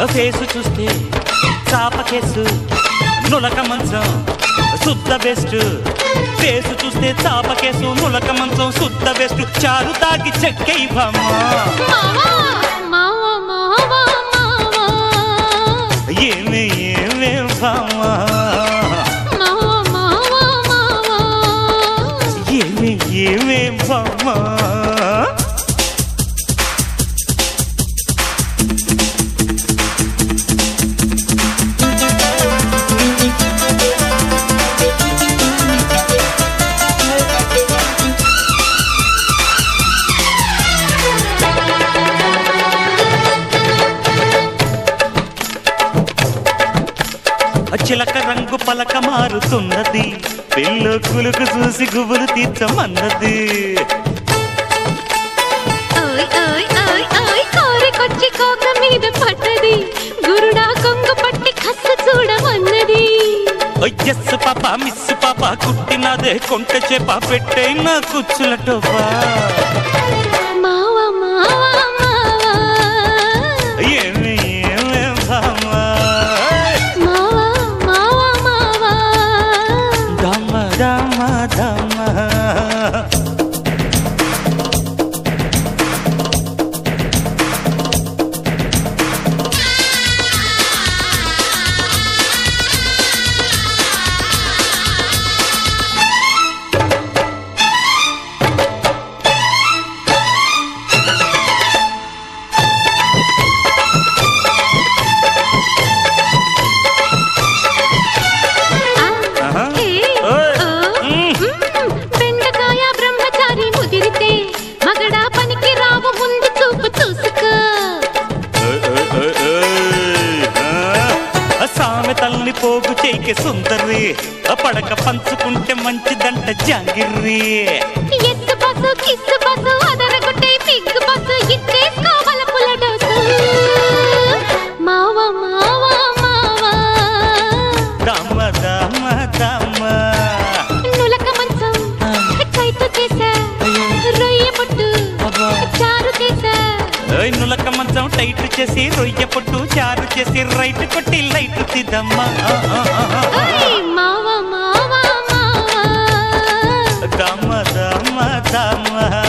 Face చూస్తే చాప case నులక మంచం శుద్ధ బెస్ట్ ఫేసు చూస్తే చాప కేసు నులక మంచం శుద్ధ బెస్ట్ చారు తాగి చెక్కై బామ్మా మావా మావా మావా మావా ఏమే ఏమే బామ్మా మావా మావా మావా ఏమే ఏమే బామ్మా చిలక రంగు పలక మారుతున్నది పిల్ల కులుకు చూసి గుబులు తీర్చమన్నది ఓయ్ ఓయ్ ఓయ్ ఓయ్ కోరికొచ్చి కోక మీద పడ్డది గురుడా కొంగు పట్టి కస్సు చూడమన్నది ఎస్ పాప మిస్ పాప కుట్టినదే కొంట చేప పెట్టే నా కుచ్చుల టోపా మావా మావా మావా ఏమి ఏమే భామా మావా మావా మావా దమ దమ దమ ఆహా. ఏ, ఓయ్. ఓ, మ్. మ్, బెండకాయ బ్రహ్మచారి ముదిరితే మగడా పనికి రావు ముందు చూపు చూసుకో ఓయ్, ఓయ్, ఓయ్, ఓయ్. ఆ, సామెతల్ని పోగు చేయికి సుందరి ఆ పడక పంచుకుంటే మంచిదంట జాంగిర్రి ఎత్తు బస్సు కిస్సు బస్సు అదరగొట్టే పిగ్గు బస్సు ఇచ్చేసుకోవాల పుల్ల డోసు మావా మావా మావా దమ దమ దమ నులక మంచం ఆ. కైతో చేసా అయ్యో. రొయ్య పొట్టు అబ్బా. చారు చేసా ఓయ్ నులక మంచం టైట్ చేసి రొయ్య పొట్టు చారు చేసి రైట్ కొట్టి లైట్ తిద్దమ్మా ఓయ్ మావా మావా మావా దమ దమ దమ